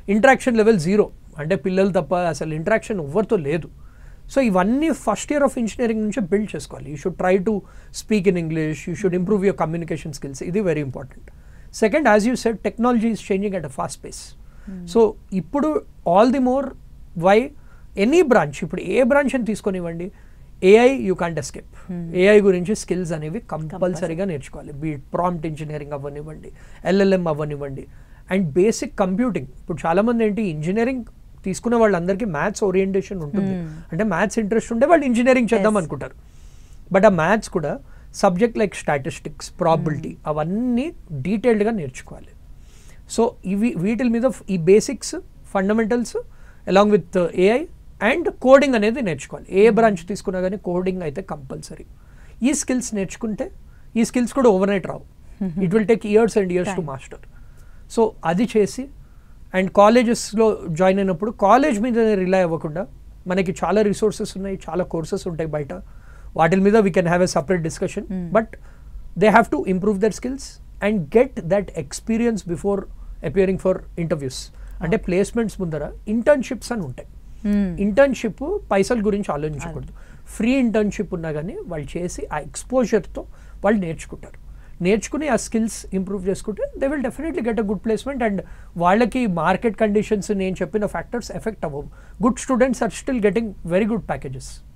interaction level zero అంటే పిల్లలు తప్ప అసలు ఇంటరాక్షన్ ఎవరితో లేదు సో ఇవన్నీ ఫస్ట్ ఇయర్ ఆఫ్ ఇంజనీరింగ్ నుంచే బిల్డ్ చేసుకోవాలి you should try to speak in English you should improve your communication skills ఇది very important second as you said technology is changing at a fast pace so ఇప్పుడు all the more why any branch ఇప్పుడు ఏ branch అని తీసుకొనివ్వండి AI you can't escape AI గురించి skills అనేవి కంపల్సరీగా నేర్చుకోవాలి బీ ప్రాంప్ట్ ఇంజనీరింగ్ అవ్వనివ్వండి ఎల్ఎల్ఎం అవ్వనివ్వండి అండ్ బేసిక్ కంప్యూటింగ్ ఇప్పుడు చాలామంది ఏంటి ఇంజనీరింగ్ తీసుకునే వాళ్ళందరికీ మ్యాథ్స్ ఓరియంటేషన్ ఉంటుంది అంటే మ్యాథ్స్ ఇంట్రెస్ట్ ఉంటే వాళ్ళు ఇంజనీరింగ్ చేద్దాం అనుకుంటారు బట్ ఆ మ్యాథ్స్ కూడా సబ్జెక్ట్ లైక్ స్టాటిస్టిక్స్ ప్రాబిలిటీ అవన్నీ డీటెయిల్డ్గా నేర్చుకోవాలి సో ఇవి వీటి మీద ఈ basics fundamentals along with AI and coding అనేది నేర్చుకోవాలి ఏ బ్రాంచ్ తీసుకున్నా కానీ కోడింగ్ అయితే కంపల్సరీ ఈ స్కిల్స్ నేర్చుకుంటే ఈ స్కిల్స్ కూడా ఓవర్ నైట్ రావు it will take years and years to master so అది చేసి అండ్ కాలేజెస్లో జాయిన్ అయినప్పుడు కాలేజ్ మీద రిలై అవ్వకుండా మనకి చాలా రిసోర్సెస్ ఉన్నాయి చాలా కోర్సెస్ ఉంటాయి బయట వాటి మీద we can have a separate discussion but they have to improve their skills and get that experience before appearing for interviews అంటే ప్లేస్మెంట్స్ ముందర ఇంటర్న్షిప్స్ అని ఉంటాయి ఇంటర్న్షిప్ పైసల గురించి ఆలోచించకూడదు ఫ్రీ ఇంటర్న్షిప్ ఉన్నా కానీ వాళ్ళు చేసి ఆ ఎక్స్పోజర్తో వాళ్ళు నేర్చుకుంటారు నేర్చుకుని ఆ స్కిల్స్ ఇంప్రూవ్ చేసుకుంటే they will definitely get a good placement and వాళ్ళకి మార్కెట్ కండిషన్స్ నేను చెప్పిన ఫ్యాక్టర్స్ ఎఫెక్ట్ అవ్వవు good students are still getting very good packages